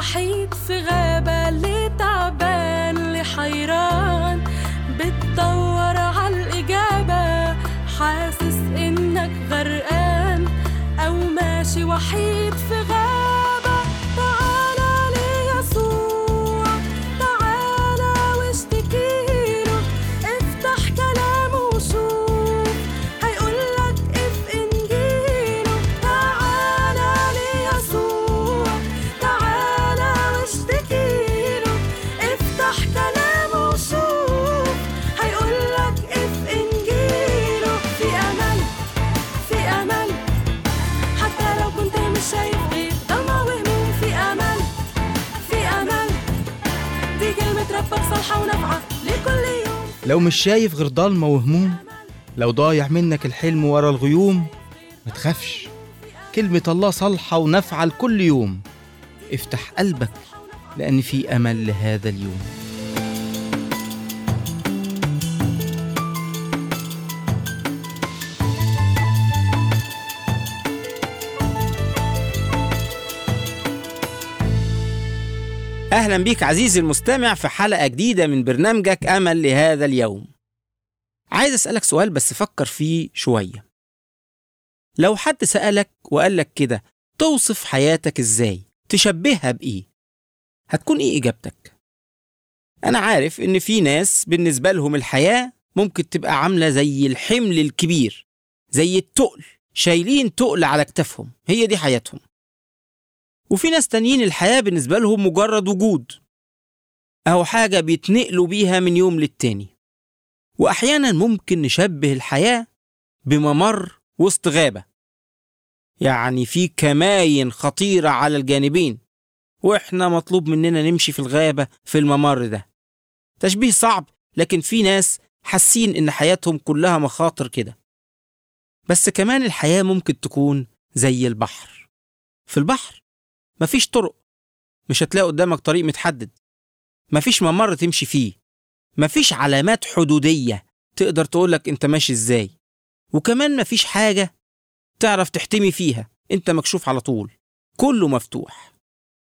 وحيد في غابة اللي تعبان اللي حيران بتدور عالإجابة حاسس إنك غرقان أو ماشي وحيد في غابة تعالى ليسوع تعالى واشتكيله افتح كلامه وشوف هيقولك اف انجيله تعالى ليسوع تعالى واشتكيله افتح كلامه وشوف هيقولك اف انجيله في امل في امل حتى لو كنت مش شايف غير ضلمة وهموم في امل في امل دي كلمة ربك صالحة ونافعة لكل يوم لو مش شايف غير ضلمة وهموم لو ضايع منك الحلم ورا الغيوم ما تخافش كلمة الله صالحة ونافعة لكل يوم افتح قلبك لأن في أمل لهذا اليوم أهلا بيك عزيزي المستمع في حلقة جديدة من برنامجك أمل لهذا اليوم عايز أسألك سؤال بس فكر فيه شوية لو حد سألك وقال لك كده توصف حياتك إزاي تشبهها بإيه هتكون إيه إجابتك أنا عارف إن في ناس بالنسبة لهم الحياة ممكن تبقى عاملة زي الحمل الكبير زي التقل شايلين تقل على كتافهم هي دي حياتهم وفي ناس تانيين الحياة بالنسبة لهم مجرد وجود أو حاجة بيتنقلوا بيها من يوم للتاني وأحيانا ممكن نشبه الحياة بممر وسط غابة يعني في كماين خطيرة على الجانبين وإحنا مطلوب مننا نمشي في الغابة في الممر ده تشبيه صعب لكن في ناس حاسين إن حياتهم كلها مخاطر كده بس كمان الحياة ممكن تكون زي البحر في البحر مفيش طرق مش هتلاقي قدامك طريق متحدد مفيش ممر تمشي فيه مفيش علامات حدودية تقدر تقولك انت ماشي ازاي وكمان مفيش حاجة تعرف تحتمي فيها انت مكشوف على طول كله مفتوح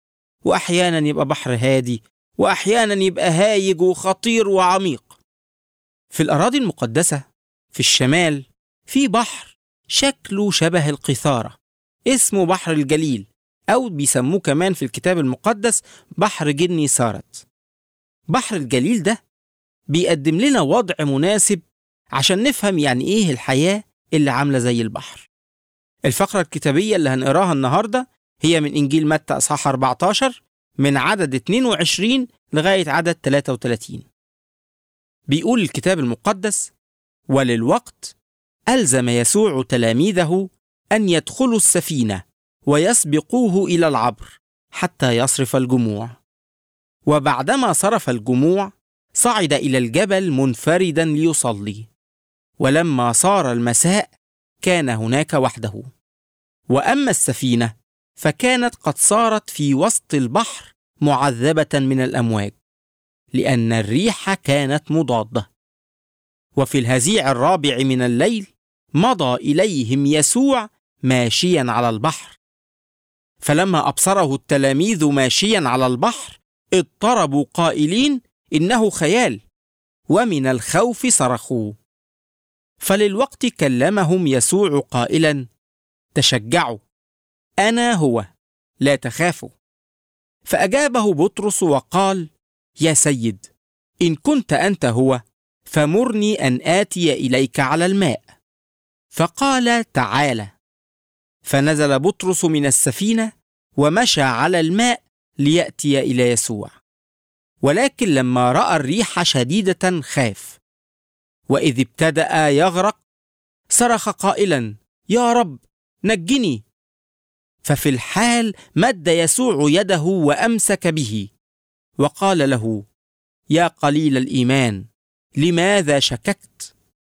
وأحيانا يبقى بحر هادي وأحيانا يبقى هايج وخطير وعميق في الأراضي المقدسة في الشمال في بحر شكله شبه القيثارة اسمه بحر الجليل أو بيسموه كمان في الكتاب المقدس بحر جني سارت بحر الجليل ده بيقدم لنا وضع مناسب عشان نفهم يعني إيه الحياة اللي عاملة زي البحر الفقرة الكتابية اللي هنقراها النهاردة هي من إنجيل متى أصحاح 14 من عدد 22 لغاية عدد 33 بيقول الكتاب المقدس وللوقت ألزم يسوع تلاميذه أن يدخلوا السفينة ويسبقوه إلى العبر حتى يصرف الجموع وبعدما صرف الجموع صعد إلى الجبل منفردا ليصلي ولما صار المساء كان هناك وحده وأما السفينة فكانت قد صارت في وسط البحر معذبة من الأمواج لأن الريح كانت مضادة وفي الهزيع الرابع من الليل مضى إليهم يسوع ماشيا على البحر فلما أبصره التلاميذ ماشيا على البحر اضطربوا قائلين إنه خيال ومن الخوف صرخوا فللوقت كلمهم يسوع قائلا تشجعوا أنا هو لا تخافوا فأجابه بطرس وقال يا سيد إن كنت أنت هو فمرني أن آتي إليك على الماء فقال تعالى فنزل بطرس من السفينة ومشى على الماء ليأتي إلى يسوع ولكن لما رأى الريح شديدة خاف وإذ ابتدأ يغرق صرخ قائلا يا رب نجني ففي الحال مد يسوع يده وأمسك به وقال له يا قليل الإيمان لماذا شككت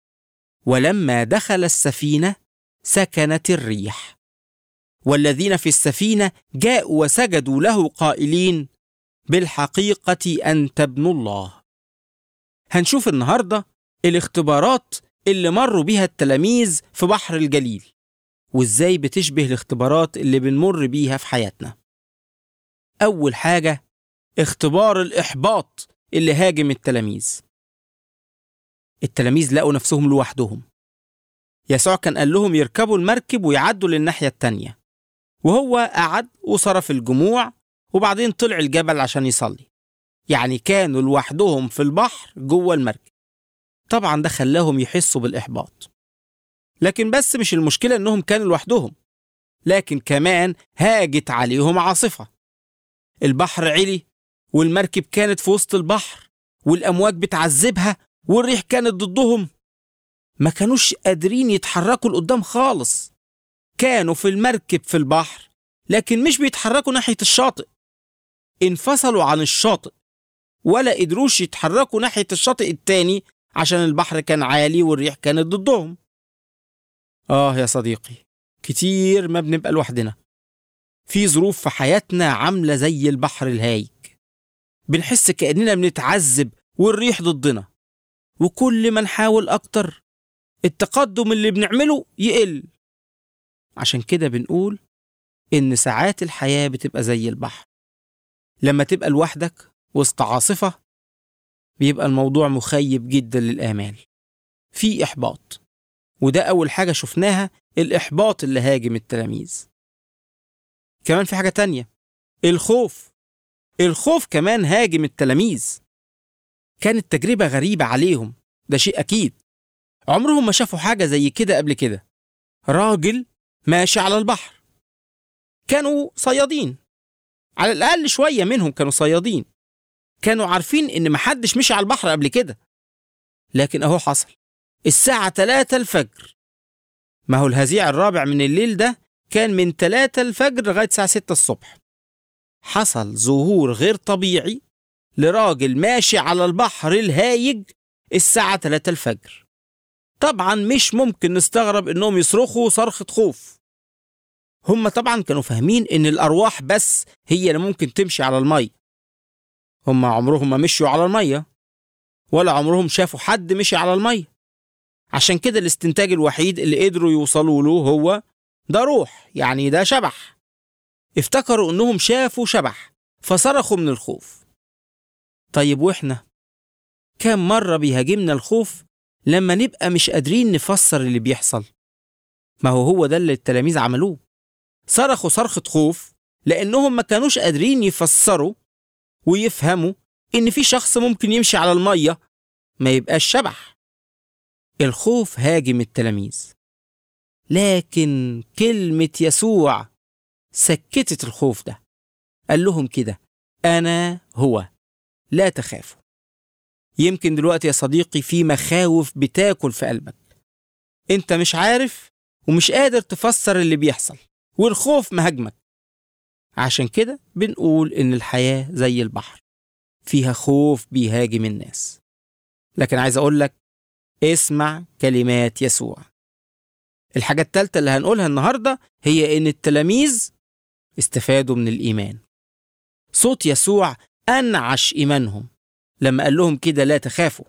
ولما دخل السفينة سكنت الريح والذين في السفينة جاءوا وسجدوا له قائلين بالحقيقة أنت ابن الله هنشوف النهاردة الاختبارات اللي مروا بيها التلاميذ في بحر الجليل وازاي بتشبه الاختبارات اللي بنمر بيها في حياتنا أول حاجة اختبار الإحباط اللي هاجم التلاميذ التلاميذ لقوا نفسهم لوحدهم يسوع كان قال لهم يركبوا المركب ويعدوا للناحية التانية وهو قعد وصرف الجموع وبعدين طلع الجبل عشان يصلي يعني كانوا لوحدهم في البحر جوه المركب طبعا ده خلاهم يحسوا بالإحباط لكن بس مش المشكلة إنهم كانوا لوحدهم لكن كمان هاجت عليهم عاصفة البحر علي والمركب كانت في وسط البحر والأمواج بتعذبها والريح كانت ضدهم ما كانوش قادرين يتحركوا لقدام خالص كانوا في المركب في البحر لكن مش بيتحركوا ناحية الشاطئ انفصلوا عن الشاطئ ولا قدروش يتحركوا ناحية الشاطئ التاني عشان البحر كان عالي والريح كانت ضدهم آه يا صديقي كتير ما بنبقى لوحدنا في ظروف في حياتنا عاملة زي البحر الهايج بنحس كأننا بنتعذب والريح ضدنا وكل ما نحاول أكتر التقدم اللي بنعمله يقل عشان كده بنقول إن ساعات الحياة بتبقى زي البحر لما تبقى لوحدك وسط عاصفة بيبقى الموضوع مخيب جدا للآمال في إحباط وده أول حاجة شفناها الإحباط اللي هاجم التلاميذ كمان في حاجة تانية الخوف الخوف كمان هاجم التلاميذ كانت تجربة غريبة عليهم ده شيء أكيد عمرهم ما شافوا حاجة زي كده قبل كده راجل ماشي على البحر كانوا صيادين على الأقل شوية منهم كانوا صيادين كانوا عارفين إن محدش مشي على البحر قبل كده لكن أهو حصل الساعة 3 الفجر ما هو الهزيع الرابع من الليل ده كان من 3 الفجر لغاية الساعة 6 الصبح حصل ظهور غير طبيعي لراجل ماشي على البحر الهايج الساعة 3 الفجر طبعا مش ممكن نستغرب انهم يصرخوا صرخة خوف هم طبعا كانوا فاهمين ان الارواح بس هي اللي ممكن تمشي على المية هم عمرهم ما مشوا على المية ولا عمرهم شافوا حد مشي على المية عشان كده الاستنتاج الوحيد اللي قدروا يوصلوا له هو ده روح يعني ده شبح افتكروا انهم شافوا شبح فصرخوا من الخوف طيب واحنا كم مرة بيهاجمنا الخوف لما نبقى مش قادرين نفسر اللي بيحصل ما هو هو ده اللي التلاميذ عملوه صرخوا صرخة خوف لأنهم ما كانوش قادرين يفسروا ويفهموا إن في شخص ممكن يمشي على المية ما يبقاش شبح الخوف هاجم التلاميذ لكن كلمة يسوع سكتت الخوف ده قال لهم كده أنا هو لا تخافوا يمكن دلوقتي يا صديقي في مخاوف بتاكل في قلبك انت مش عارف ومش قادر تفسر اللي بيحصل والخوف مهاجمك عشان كده بنقول ان الحياة زي البحر فيها خوف بيهاجم الناس لكن عايز اقول لك اسمع كلمات يسوع الحاجة التالتة اللي هنقولها النهاردة هي ان التلاميذ استفادوا من الإيمان صوت يسوع أنعش إيمانهم لما قال لهم كده لا تخافوا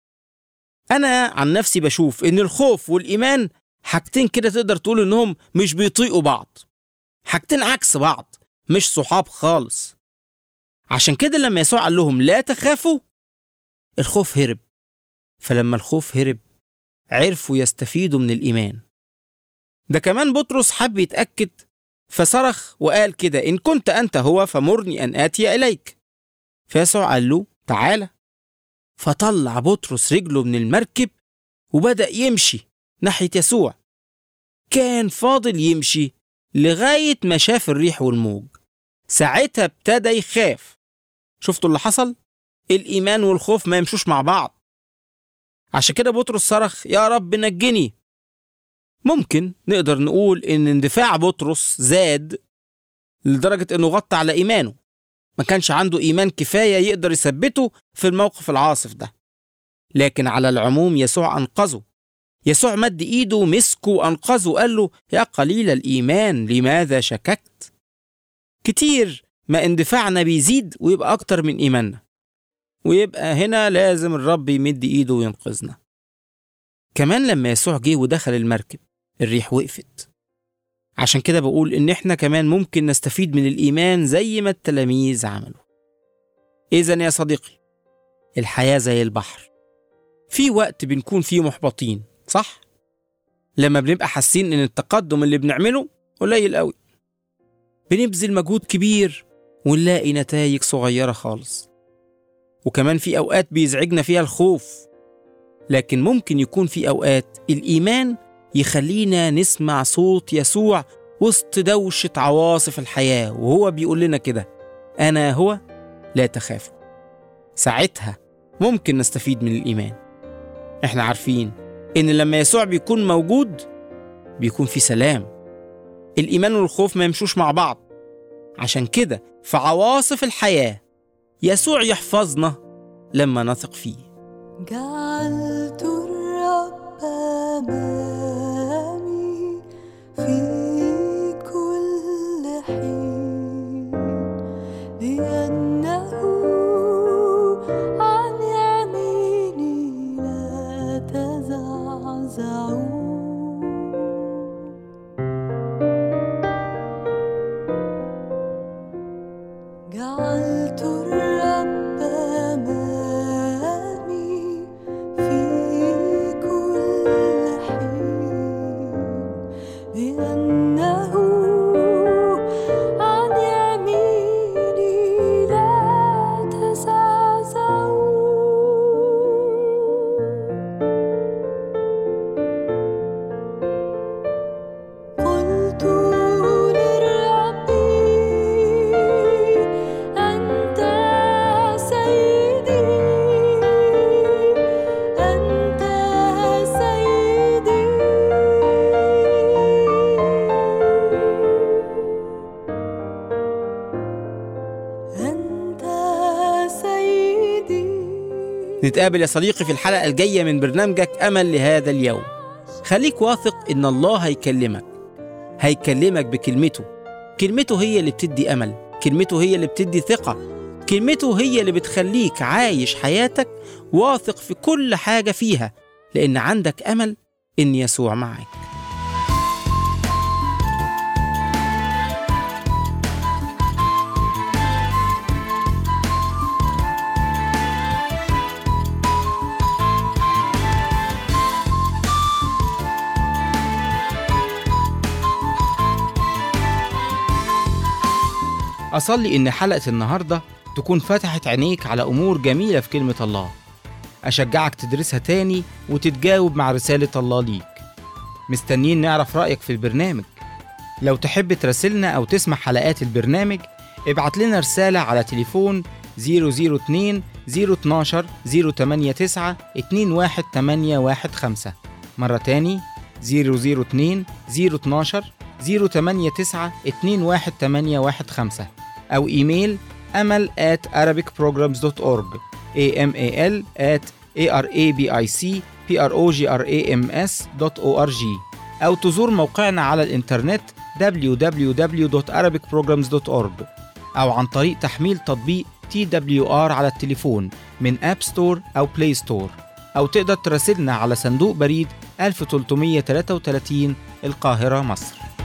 أنا عن نفسي بشوف إن الخوف والإيمان حاجتين كده تقدر تقول إنهم مش بيطيقوا بعض حاجتين عكس بعض مش صحاب خالص عشان كده لما يسوع قال لهم لا تخافوا الخوف هرب فلما الخوف هرب عرفوا يستفيدوا من الإيمان ده كمان بطرس حب يتأكد فصرخ وقال كده إن كنت أنت هو فمرني أن آتي إليك فيسوع قال له تعالى فطلع بطرس رجله من المركب وبدأ يمشي ناحية يسوع كان فاضل يمشي لغاية ما شاف الريح والموج ساعتها ابتدى يخاف شفتوا اللي حصل؟ الإيمان والخوف ما يمشوش مع بعض عشان كده بطرس صرخ يا رب نجني ممكن نقدر نقول إن اندفاع بطرس زاد لدرجة إنه غطى على إيمانه ما كانش عنده إيمان كفاية يقدر يثبته في الموقف العاصف ده لكن على العموم يسوع أنقذه يسوع مد إيده ومسكه وأنقذه وقال له يا قليل الإيمان لماذا شككت كتير ما اندفاعنا بيزيد ويبقى أكتر من إيماننا ويبقى هنا لازم الرب يمد إيده وينقذنا كمان لما يسوع جه ودخل المركب الريح وقفت عشان كده بقول إن إحنا كمان ممكن نستفيد من الإيمان زي ما التلاميذ عملوا إذا يا صديقي الحياة زي البحر في وقت بنكون فيه محبطين صح؟ لما بنبقى حاسين إن التقدم اللي بنعمله قليل قوي بنبذل مجهود كبير ونلاقي نتائج صغيرة خالص وكمان في أوقات بيزعجنا فيها الخوف لكن ممكن يكون في أوقات الإيمان يخلينا نسمع صوت يسوع وسط دوشة عواصف الحياة وهو بيقول لنا كده أنا هو لا تخافوا ساعتها ممكن نستفيد من الإيمان إحنا عارفين إن لما يسوع بيكون موجود بيكون في سلام الإيمان والخوف ما يمشوش مع بعض عشان كده في عواصف الحياة يسوع يحفظنا لما نثق فيه جعلت الرب أمامي في كل حين لأنه عن يميني لا تزعزعون جعلت الرب أمامي في كل حين لأنه عن يميني لا تزعزعون قلت للرب أنت سيدي أنت سيدي أنت سيدي نتقابل يا صديقي في الحلقة الجاية من برنامجك أمل لهذا اليوم خليك واثق إن الله هيكلمك هيكلمك بكلمته كلمته هي اللي بتدي أمل كلمته هي اللي بتدي ثقة كلمته هي اللي بتخليك عايش حياتك واثق في كل حاجة فيها لأن عندك أمل إن يسوع معك أصلي إن حلقة النهاردة تكون فتحت عينيك على أمور جميلة في كلمة الله أشجعك تدرسها تاني وتتجاوب مع رسالة الله ليك مستنيين نعرف رأيك في البرنامج لو تحب تراسلنا أو تسمع حلقات البرنامج ابعت لنا رسالة على تليفون 002 012 089 21815 مرة تاني 002 012 089 21815 أو إيميل أمل at arabicprograms.org amal at arabicprograms.org أو تزور موقعنا على الإنترنت www.arabicprograms.org أو عن طريق تحميل تطبيق TWR على التليفون من أب ستور أو بلاي ستور أو تقدر تراسلنا على صندوق بريد 1333 القاهرة مصر